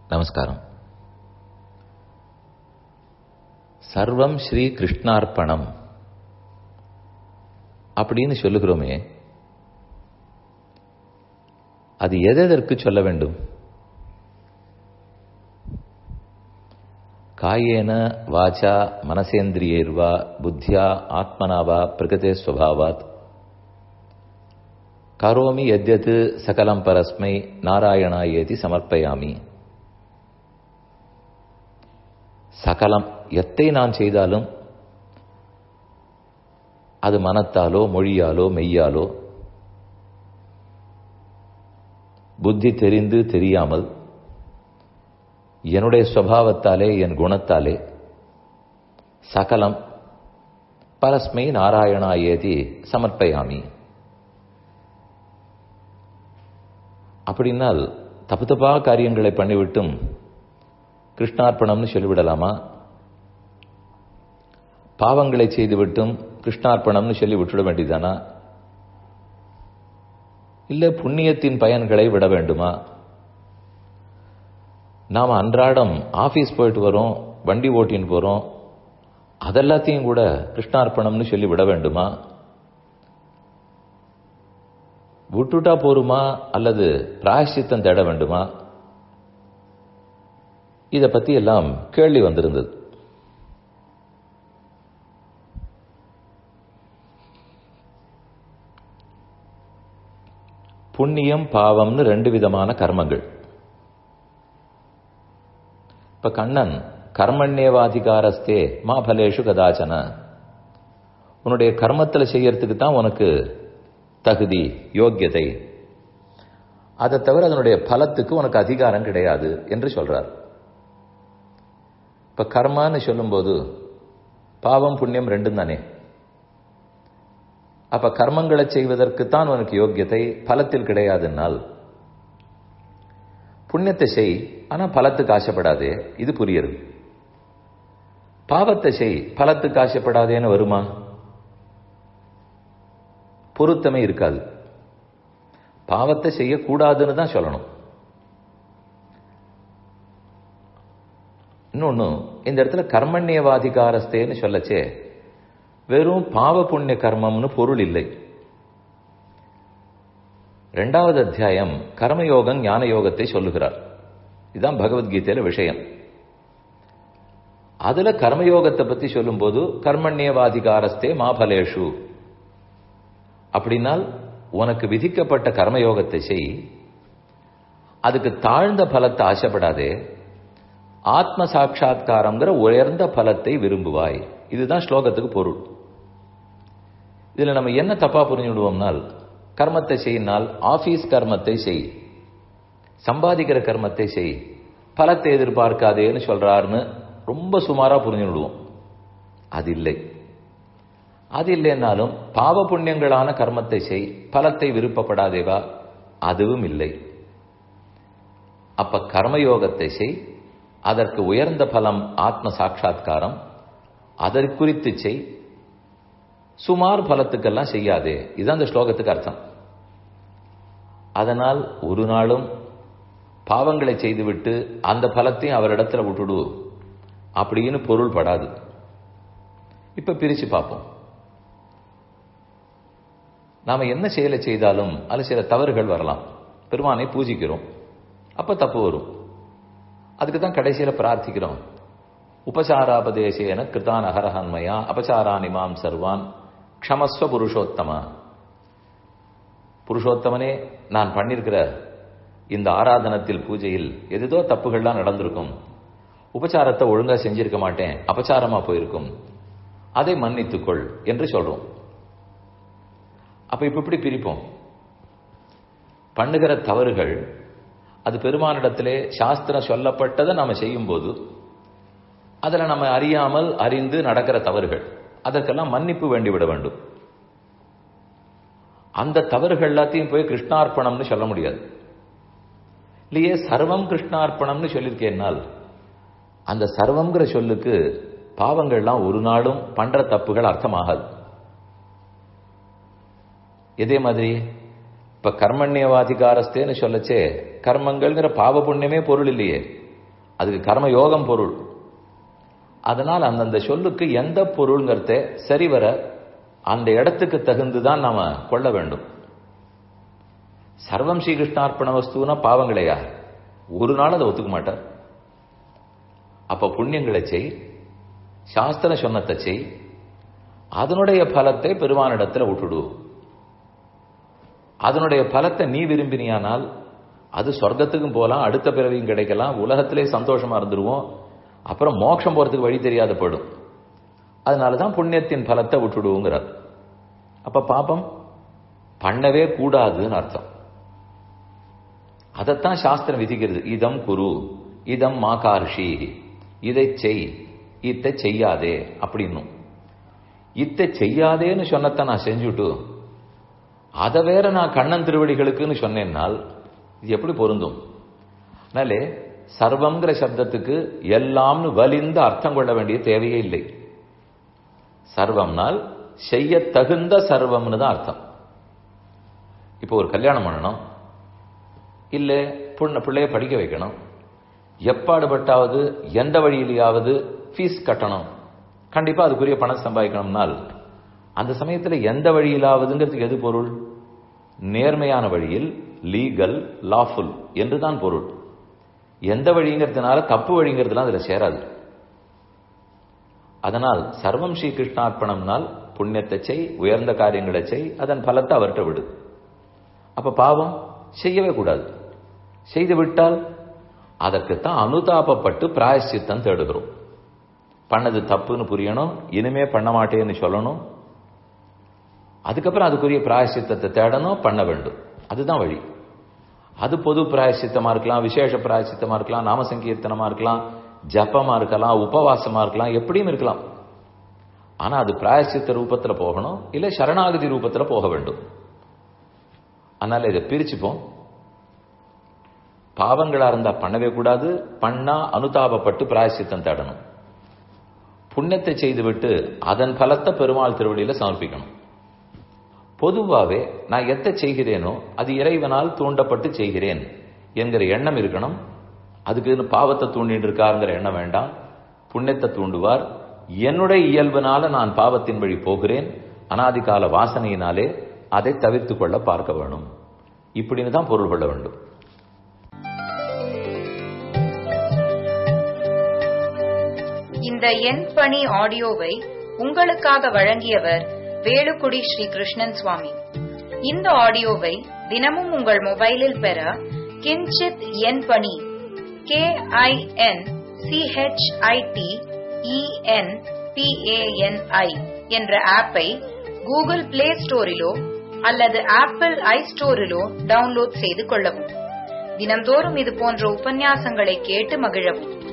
நமஸ்காரம் சர்வம் ஸ்ரீ கிருஷ்ணார்ப்பணம் அப்படின்னு சொல்லுகிறோமே அது எதற்கு சொல்ல வேண்டும் காயேன வாச்சா மனசேந்திரியர்வா புத்தியா ஆத்மனாவா பிரகதே ஸ்வபாவாத் கரோமி எத்யத் சகலம் பரஸ்மை நாராயணாயேதி சமர்ப்பயாமி சகலம் எத்தை நான் செய்தாலும் அது மனத்தாலோ மொழியாலோ மெய்யாலோ புத்தி தெரிந்து தெரியாமல் என்னுடைய சுவாவத்தாலே என் குணத்தாலே சகலம் பரஸ்மை நாராயணாயேதி சமர்ப்பயாமி அப்படின்னால் தப்பு தப்பா காரியங்களை பண்ணிவிட்டும் கிருஷ்ணார்ப்பணம்னு சொல்லிவிடலாமா பாவங்களை செய்துவிட்டும் கிருஷ்ணார்ப்பணம்னு சொல்லி விட்டுட வேண்டியதானா இல்ல புண்ணியத்தின் பயன்களை விட வேண்டுமா நாம் அன்றாடம் ஆபீஸ் போயிட்டு வரோம் வண்டி ஓட்டின்னு போறோம் அதெல்லாத்தையும் கூட கிருஷ்ணார்ப்பணம்னு சொல்லி விட வேண்டுமா விட்டுட்டா போருமா அல்லது பிராயசித்தம் தேட வேண்டுமா இதை பத்தி எல்லாம் கேள்வி வந்திருந்தது புண்ணியம் பாவம்னு ரெண்டு விதமான கர்மங்கள் இப்ப கண்ணன் கர்மண்யேவாதிகாரஸ்தே மா பலேஷு கதாச்சன உன்னுடைய கர்மத்தில் செய்யறதுக்கு தான் உனக்கு தகுதி யோக்கியதை அதை தவிர அதனுடைய பலத்துக்கு உனக்கு அதிகாரம் கிடையாது என்று சொல்றார் இப்ப கர்மான்னு சொல்லும்போது பாவம் புண்ணியம் ரெண்டும் தானே அப்ப கர்மங்களை செய்வதற்கு தான் உனக்கு யோக்கியத்தை பலத்தில் கிடையாதுன்னால் புண்ணியத்தை செய் ஆனா பலத்துக்கு ஆசைப்படாதே இது புரியுது பாவத்தை செய் பலத்துக்கு ஆசைப்படாதேன்னு வருமா பொருத்தமே இருக்காது பாவத்தை செய்யக்கூடாதுன்னு தான் சொல்லணும் இன்னொன்னு இந்த இடத்துல கர்மண்யவாதிகாரஸ்தேன்னு சொல்லச்சே வெறும் பாவ புண்ணிய கர்மம்னு பொருள் இல்லை ரெண்டாவது அத்தியாயம் கர்மயோகம் ஞான யோகத்தை சொல்லுகிறார் இதுதான் பகவத்கீதையில விஷயம் அதுல கர்மயோகத்தை பத்தி சொல்லும்போது கர்மண்யவாதிகாரஸ்தே மாபலேஷு அப்படின்னால் உனக்கு விதிக்கப்பட்ட கர்மயோகத்தை செய் அதுக்கு தாழ்ந்த பலத்தை ஆசைப்படாதே ஆத்ம சாட்சா்காரங்கிற உயர்ந்த பலத்தை விரும்புவாய் இதுதான் ஸ்லோகத்துக்கு பொருள் இதுல நம்ம என்ன தப்பா புரிஞ்சுடுவோம்னால் கர்மத்தை செய்யினால் ஆபீஸ் கர்மத்தை செய் சம்பாதிக்கிற கர்மத்தை செய் பலத்தை எதிர்பார்க்காதேன்னு சொல்றாருன்னு ரொம்ப சுமாரா புரிஞ்சு விடுவோம் அது இல்லை அது இல்லைன்னாலும் பாவ புண்ணியங்களான கர்மத்தை செய் பலத்தை விருப்பப்படாதேவா அதுவும் இல்லை அப்ப கர்மயோகத்தை செய் அதற்கு உயர்ந்த பலம் ஆத்ம சாட்சா்காரம் அதை குறித்து செய் சுமார் பலத்துக்கெல்லாம் செய்யாதே இதுதான் அந்த ஸ்லோகத்துக்கு அர்த்தம் அதனால் ஒரு நாளும் பாவங்களை செய்துவிட்டு அந்த பலத்தையும் அவரிடத்துல விட்டுடு அப்படின்னு பொருள் படாது இப்ப பிரிச்சு பார்ப்போம் நாம என்ன செயலை செய்தாலும் அது சில தவறுகள் வரலாம் பெருமானை பூஜிக்கிறோம் அப்ப தப்பு வரும் அதுக்கு தான் கடைசியில பிரார்த்திக்கிறோம் உபசாராபதேசேன கிருதான் அகரஹன்மயா அபசாரான் இமாம் சர்வான் க்ஷமஸ்வ புருஷோத்தமா புருஷோத்தமனே நான் பண்ணிருக்கிற இந்த ஆராதனத்தில் பூஜையில் எதுதோ தப்புகள்லாம் நடந்திருக்கும் உபச்சாரத்தை ஒழுங்கா செஞ்சிருக்க மாட்டேன் அபச்சாரமா போயிருக்கும் அதை மன்னித்துக்கொள் என்று சொல்றோம் அப்ப இப்ப இப்படி பிரிப்போம் பண்ணுகிற தவறுகள் அது பெருமானிடத்திலே சாஸ்திரம் சொல்லப்பட்டதை நாம செய்யும் போது அதில் நம்ம அறியாமல் அறிந்து நடக்கிற தவறுகள் அதற்கெல்லாம் மன்னிப்பு வேண்டிவிட வேண்டும் அந்த தவறுகள் எல்லாத்தையும் போய் கிருஷ்ணார்ப்பணம்னு சொல்ல முடியாது இல்லையே சர்வம் கிருஷ்ணார்ப்பணம்னு சொல்லியிருக்கேன்னால் அந்த சர்வம்ங்கிற சொல்லுக்கு பாவங்கள்லாம் ஒரு நாளும் பண்ற தப்புகள் அர்த்தமாகாது இதே மாதிரி இப்ப கர்மண்யவாதிகாரஸ்தேன்னு சொல்லச்சே கர்மங்கள்ங்கிற பாவ புண்ணியமே பொருள் இல்லையே அதுக்கு கர்ம யோகம் பொருள் அதனால் அந்தந்த சொல்லுக்கு எந்த பொருள்ங்கிறத சரிவர அந்த இடத்துக்கு தகுந்துதான் நாம கொள்ள வேண்டும் சர்வம் ஸ்ரீகிருஷ்ணார்ப்பண வஸ்துனா பாவங்களையா ஒரு நாள் அதை ஒத்துக்க மாட்டார் அப்ப புண்ணியங்களை செய் சாஸ்திர சொன்னத்தை செய் அதனுடைய பலத்தை பெருமானிடத்துல விட்டுடு அதனுடைய பலத்தை நீ விரும்பினியானால் அது சொர்க்கத்துக்கும் போகலாம் அடுத்த பிறவியும் கிடைக்கலாம் உலகத்திலே சந்தோஷமா இருந்துருவோம் அப்புறம் மோட்சம் போறதுக்கு வழி தெரியாத போயிடும் அதனாலதான் புண்ணியத்தின் பலத்தை விட்டுடுவோங்கிறார் அப்ப பாப்பம் பண்ணவே கூடாதுன்னு அர்த்தம் அதைத்தான் சாஸ்திரம் விதிக்கிறது இதம் குரு இதம் மாகார்ஷி இதை செய் இத்தை செய்யாதே அப்படின்னும் இத்தை செய்யாதேன்னு சொன்னத்தை நான் செஞ்சுட்டு அதை வேற நான் கண்ணன் திருவடிகளுக்குன்னு சொன்னேன்னால் இது எப்படி பொருந்தும் அதனாலே சர்வங்கிற சப்தத்துக்கு எல்லாம்னு வலிந்து அர்த்தம் கொள்ள வேண்டிய தேவையே இல்லை சர்வம்னால் செய்ய தகுந்த சர்வம்னு தான் அர்த்தம் இப்போ ஒரு கல்யாணம் பண்ணணும் இல்லை பொண்ணு பிள்ளைய படிக்க வைக்கணும் எப்பாடுபட்டாவது எந்த வழியிலேயாவது ஃபீஸ் கட்டணும் கண்டிப்பா அதுக்குரிய பணம் சம்பாதிக்கணும்னால் அந்த சமயத்தில் எந்த வழியிலாவதுங்கிறதுக்கு எது பொருள் நேர்மையான வழியில் லீகல் லாஃபுல் என்றுதான் பொருள் எந்த வழிங்கிறதுனால தப்பு வழிங்கிறதுலாம் அதுல சேராது அதனால் சர்வம் ஸ்ரீ கிருஷ்ணார்ப்பணம்னால் புண்ணியத்தை செய் உயர்ந்த காரியங்களை செய் அதன் பலத்தை அவர்கிட்ட விடு அப்ப பாவம் செய்யவே கூடாது செய்து விட்டால் அதற்குத்தான் அனுதாபப்பட்டு பிராயசித்தம் தேடுகிறோம் பண்ணது தப்புன்னு புரியணும் இனிமே பண்ண மாட்டேன்னு சொல்லணும் அதுக்கப்புறம் அதுக்குரிய பிராயசித்தத்தை தேடணும் பண்ண வேண்டும் அதுதான் வழி அது பொது பிராயசித்தமா இருக்கலாம் விசேஷ பிராயசித்தமா இருக்கலாம் நாம சங்கீர்த்தனமா இருக்கலாம் ஜப்பமா இருக்கலாம் உபவாசமா இருக்கலாம் எப்படியும் இருக்கலாம் ஆனா அது பிராயசித்த ரூபத்துல போகணும் இல்ல சரணாகதி ரூபத்துல போக வேண்டும் அதனால இதை பிரிச்சுப்போம் பாவங்களா இருந்தா பண்ணவே கூடாது பண்ணா அனுதாபப்பட்டு பிராயசித்தம் தேடணும் புண்ணியத்தை செய்துவிட்டு அதன் பலத்தை பெருமாள் திருவடியில சமர்ப்பிக்கணும் பொதுவாகவே நான் எத்தை செய்கிறேனோ அது இறைவனால் தூண்டப்பட்டு செய்கிறேன் என்கிற எண்ணம் இருக்கணும் அதுக்கு பாவத்தை தூண்டிட்டு இருக்காருங்கிற எண்ணம் வேண்டாம் புண்ணியத்தை தூண்டுவார் என்னுடைய இயல்பினால நான் பாவத்தின் வழி போகிறேன் அனாதிகால வாசனையினாலே அதை தவிர்த்து கொள்ள பார்க்க வேணும் இப்படின்னு தான் பொருள் கொள்ள வேண்டும் இந்த எண் பணி ஆடியோவை உங்களுக்காக வழங்கியவர் வேலுக்குடி ஸ்ரீ கிருஷ்ணன் சுவாமி இந்த ஆடியோவை தினமும் உங்கள் மொபைலில் பெற கிஞ்சித் எண் பணி கே ஐ என் சிஹெச்ஐடி இஎன் பிஏஎன்ஐ என்ற ஆப்பை கூகுள் பிளே ஸ்டோரிலோ அல்லது ஆப்பிள் ஐ ஸ்டோரிலோ டவுன்லோட் செய்து கொள்ளவும் தினம்தோறும் இது போன்ற உபன்யாசங்களை கேட்டு மகிழவும்